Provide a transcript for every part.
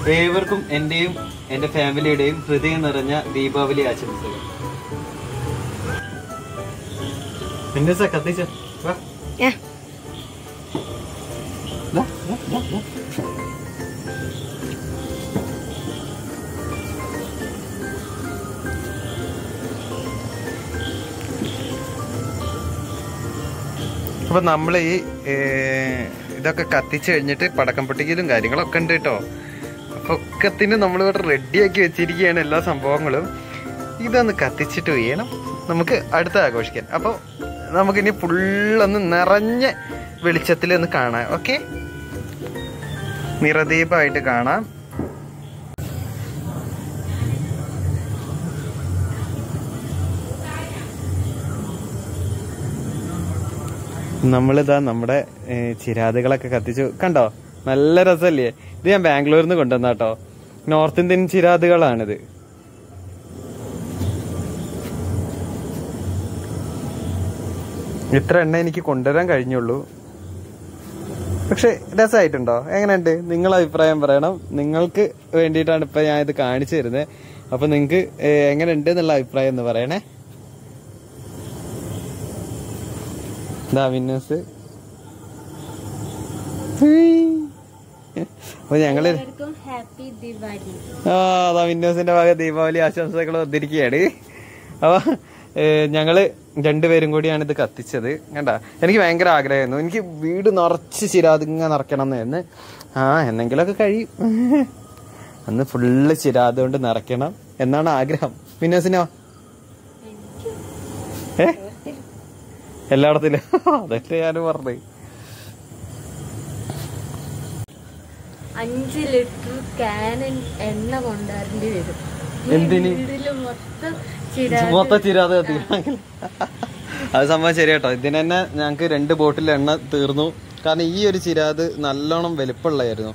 അപ്പൊ ഏവർക്കും എന്റെയും എന്റെ ഫാമിലിയുടെയും ഹൃദയം നിറഞ്ഞ ദീപാവലി ആശംസകൾ പിന്നെ സാർ കത്തിച്ച വാ. ആ, ദാ, ദാ, ദാ, ദാ. അപ്പൊ നമ്മൾ ഈ ഏ, ഇതൊക്കെ കത്തിച്ച് കഴിഞ്ഞിട്ട് പടക്കം പൊട്ടിക്കലും കാര്യങ്ങളൊക്കെ ഉണ്ട് കേട്ടോ അപ്പൊ ഒക്കത്തിന് നമ്മളിവിടെ റെഡിയാക്കി വെച്ചിരിക്കുകയാണ് എല്ലാ സംഭവങ്ങളും ഇതൊന്ന് കത്തിച്ചിട്ട് വേണം നമുക്ക് അടുത്ത ആഘോഷിക്കാൻ അപ്പോൾ നമുക്കിനി ഫുള്ളൊന്ന് നിറഞ്ഞ വെളിച്ചത്തിൽ ഒന്ന് കാണാം ഓക്കെ നിറദീപമായിട്ട് കാണാം നമ്മളിതാ നമ്മുടെ ഏ, ചിരാതുകളൊക്കെ കത്തിച്ചു കണ്ടോ നല്ല രസമല്ലേ ഇത് ഞാൻ ബാംഗ്ലൂരിൽ നിന്ന് കൊണ്ടുവന്ന കേട്ടോ നോർത്ത് ഇന്ത്യൻ ചിരാതുകളാണിത് ഇത്ര എണ്ണ എനിക്ക് കൊണ്ടുവരാൻ കഴിഞ്ഞുള്ളൂ പക്ഷെ രസമായിട്ടുണ്ടോ എങ്ങനെയുണ്ട് നിങ്ങളെ അഭിപ്രായം പറയണം നിങ്ങൾക്ക് വേണ്ടിയിട്ടാണ് ഇപ്പൊ ഞാൻ ഇത് കാണിച്ചു തരുന്നത് അപ്പൊ നിങ്ങക്ക് എങ്ങനെയുണ്ട് എന്നുള്ള അഭിപ്രായം ഒന്ന് പറയണേ ഇതാ വിന്നേഴ്സ് അപ്പൊ ഞങ്ങള് എല്ലാവർക്കും ഹാപ്പി ദിവാലി ആ അതാ വിന്നേഴ്സിന്റെ ഭാഗം ദീപാവലി ആശംസകൾ വന്നിരിക്കുകയാണ് അപ്പൊ ഏ, ഞങ്ങള് രണ്ടുപേരും കൂടിയാണ് ഇത് കത്തിച്ചത് കണ്ട എനിക്ക് ഭയങ്കര ആഗ്രഹമായിരുന്നു എനിക്ക് വീട് നിറച്ച് ചിരാതിങ്ങ നിറയ്ക്കണം എന്നായിരുന്നു ആ എന്നെങ്കിലൊക്കെ കഴിയും അന്ന് ഫുള്ള് ചിരാത് കൊണ്ട് നിറയ്ക്കണം എന്നാണ് ആഗ്രഹം വിന്നേഴ്സിനോ ഏ എല്ലായിടത്തിലും അതൊക്കെ ഞാൻ പറഞ്ഞത് അഞ്ച് ലിറ്റർ ക്യാൻ എണ്ണ കൊണ്ടുവരേണ്ടി വരും ഈ എന്തിന്? വീട്ടില് മൊത്തം ചിരാ മൊത്തം ചിരാത് കത്തിക്കണമെങ്കിൽ അത് സംഭവം ശരി കേട്ടോ ഇതിന് തന്നെ ഞങ്ങക്ക് രണ്ട് ബോട്ടിൽ എണ്ണ തീർന്നു കാരണം ഈ ഒരു ചിരാത് നല്ലോണം വലിപ്പമുള്ളതായിരുന്നു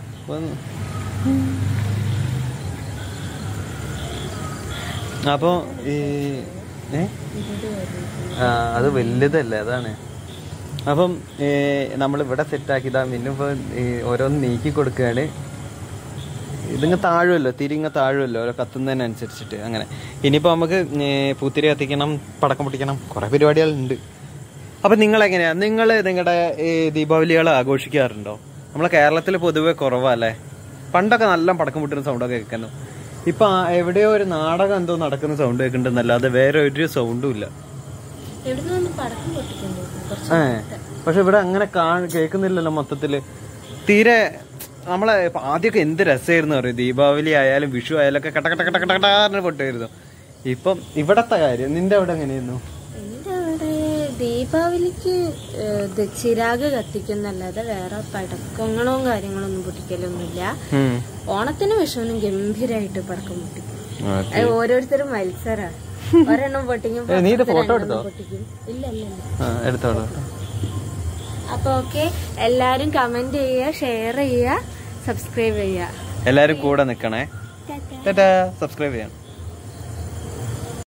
അപ്പൊ ഈ ഏ ആ അത് വലുതല്ലേ അതാണ് അപ്പം നമ്മൾ ഇവിടെ സെറ്റാക്കിയതാ പിന്നെ ഇപ്പൊ ഈ ഓരോന്ന് നീക്കി കൊടുക്കുകയാണ് ഇതിങ്ങ താഴുമല്ലോ തിരിങ്ങ താഴുമല്ലോ ഓരോ കത്തുന്നതിനനുസരിച്ചിട്ട് അങ്ങനെ ഇനിയിപ്പോ നമുക്ക് ഏ, പൂത്തിരി കത്തിക്കണം പടക്കം പൊട്ടിക്കണം കുറെ പരിപാടികളുണ്ട് അപ്പൊ നിങ്ങൾ എങ്ങനെയാ നിങ്ങൾ നിങ്ങളുടെ ഈ ദീപാവലികൾ ആഘോഷിക്കാറുണ്ടോ നമ്മളെ കേരളത്തിൽ പൊതുവെ കുറവല്ലേ പണ്ടൊക്കെ നല്ല പടക്കം പൊട്ടുന്ന സൗണ്ടൊക്കെ കേൾക്കുന്നു ഇപ്പൊ ആ എവിടെയോ ഒരു നാടകം എന്തോ നടക്കുന്ന സൗണ്ട് കേൾക്കുന്നുണ്ടെന്നല്ലാതെ വേറെ ഒരു സൗണ്ടും ഇല്ല എവിടുന്ന് വന്ന് പടക്കം പൊട്ടിക്കണ്ടേ കുറച്ച് ഏ പക്ഷെ ഇവിടെ അങ്ങനെ കാണ കേൾക്കുന്നില്ലല്ലോ മൊത്തത്തില് തീരെ നമ്മളെ ഇപ്പൊ ആദ്യമൊക്കെ എന്ത് രസമായിരുന്നു പറയും ദീപാവലി ആയാലും വിഷു ആയാലും ഒക്കെ കട്ട കട്ട കട്ട കട്ട കട്ടാറിന് പൊട്ടുമായിരുന്നു ഇപ്പം ഇവിടത്തെ കാര്യം നിന്റെ അവിടെ എങ്ങനെയായിരുന്നു എന്റെ അവിടെ ദീപാവലിക്ക് ഏഹ്, ഇത് ചിരാഗ് കത്തിക്കുന്നല്ലാതെ വേറെ പടക്കങ്ങളോ കാര്യങ്ങളോ ഒന്നും പൊട്ടിക്കലൊന്നുമില്ല ഉം. ഓണത്തിനും വിഷുവിനും ഗംഭീരമായിട്ട് പടക്കം പൊട്ടിക്കും ഓക്കേ. അത് ഓരോരുത്തരും മത്സര ഒരെണ്ണം പൊട്ടിക്കും ഏ, നീ ഇത് അപ്പുറത്ത് photo രണ്ടെണ്ണം എടുത്തോ? പൊട്ടിക്കും ഇല്ല ഇല്ല ഇല്ല ആ, എടുത്തോളൂ അപ്പൊ ഓക്കെ എല്ലാരും കമന്റ് ചെയ്യുക ഷെയർ ചെയ്യുക സബ്സ്ക്രൈബ് ചെയ്യുക എല്ലാരും കൂടെ നിക്കണേ ടാറ്റാ. ടാറ്റാ സബ്സ്ക്രൈബ് ചെയ്യാം